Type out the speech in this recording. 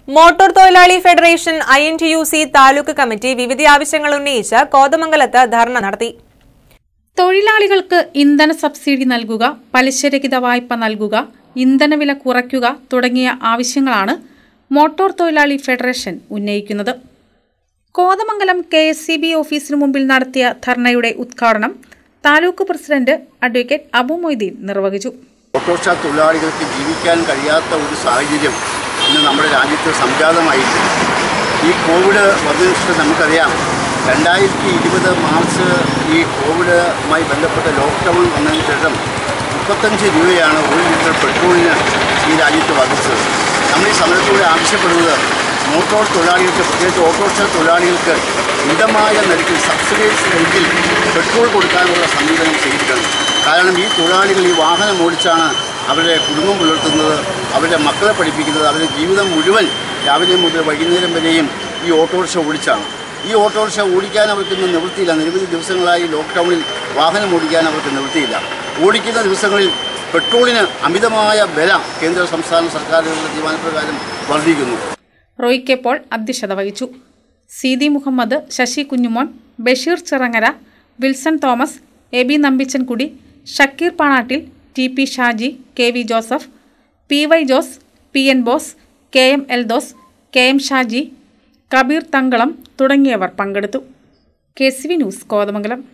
motor തൊഴിലാളി federation I N T U C taluk committee വിവിധ ആവശ്യങ്ങൾ ഉന്നയിച്ച് കോതമംഗലത്ത് ധർണ നടത്തി തൊഴിലാളികൾക്ക് ഇന്ധന സബ്സിഡി നൽകുക പലിശരഹിത വായ്പ നൽകുക ഇന്ധനവില കുറയ്ക്കുക തുടങ്ങിയ ആവശ്യങ്ങളാണ് മോട്ടോർ തൊഴിലാളി ഫെഡറേഷൻ ഉന്നയിക്കുന്നത് Kothamangalam K S C B ഓഫീസിനു മുമ്പിൽ നടത്തിയ ധർണയുടെ ഉദ്ഘാടനം താലൂക്ക് പ്രസിഡന്റ് അഡ്വക്കേറ്റ് അബു മൊയ്തീൻ നിർവഹിച്ചു ഓട്ടോറിക്ഷ തൊഴിലാളികൾക്ക് ജീവിക്കാൻ കഴിയാത്ത ഒരു സാഹചര്യം ഇന്ന് നമ്മുടെ രാജ്യത്ത് സംജാതമായിട്ടുണ്ട് ഈ കോവിഡ് വന്നിട്ട് നമുക്കറിയാം രണ്ടായിരത്തി ഇരുപത് മാർച്ച് ഈ കോവിഡുമായി ബന്ധപ്പെട്ട ലോക്ക്ഡൗൺ വന്നതിന് ശേഷം മുപ്പത്തഞ്ച് രൂപയാണ് ഒരു ലിറ്റർ പെട്രോളിന് ഈ രാജ്യത്ത് വർദ്ധിച്ചത് നമ്മൾ ഈ സമരത്തിലൂടെ ആവശ്യപ്പെടുന്നത് മോട്ടോർ തൊഴിലാളികൾക്ക് പ്രത്യേകിച്ച് ഓട്ടോറിക്ഷ തൊഴിലാളികൾക്ക് മിതമായ നിരക്കിൽ സബ്സിഡൈസ് നിരക്കിൽ പെട്രോൾ കൊടുക്കാനുള്ള സമീപനം ചെയ്തിട്ടുണ്ട് കാരണം ഈ തൊഴിലാളികൾ ഈ വാഹനം ഓടിച്ചാണ് അവരുടെ കുടുംബം പുലർത്തുന്നത് അവരുടെ മക്കളെ പഠിപ്പിക്കുന്നത് അവരുടെ ജീവിതം മുഴുവൻ രാവിലെ മുതൽ വൈകുന്നേരം വരെയും ഈ ഓട്ടോറിക്ഷ ഓടിച്ചാണ് ഈ ഓട്ടോറിക്ഷ ഓടിക്കാൻ അവർക്ക് ഇന്ന് നിവൃത്തിയില്ല നിരവധി ദിവസങ്ങളായി ലോക്ക്ഡൗണിൽ വാഹനം ഓടിക്കാൻ അവർക്ക് നിവൃത്തിയില്ല ഓടിക്കുന്ന ദിവസങ്ങളിൽ പെട്രോളിന് അമിതമായ വില കേന്ദ്ര സംസ്ഥാന സർക്കാരുകളുടെ തീരുമാനപ്രകാരം വർദ്ധിക്കുന്നു റോയ് കെ പോൾ അധ്യക്ഷത വഹിച്ചു Seethi Muhammad Sasi Kunjumon Basheer Chirangara Wilson Thomas A B Nambichankudi Shakeer Panattil T P Shaji K V Joseph P Y Jose P N Bose K M Eldhose K M Shaji Kabeer Thankalam തുടങ്ങിയവർ പങ്കെടുത്തു K C V news Kothamangalam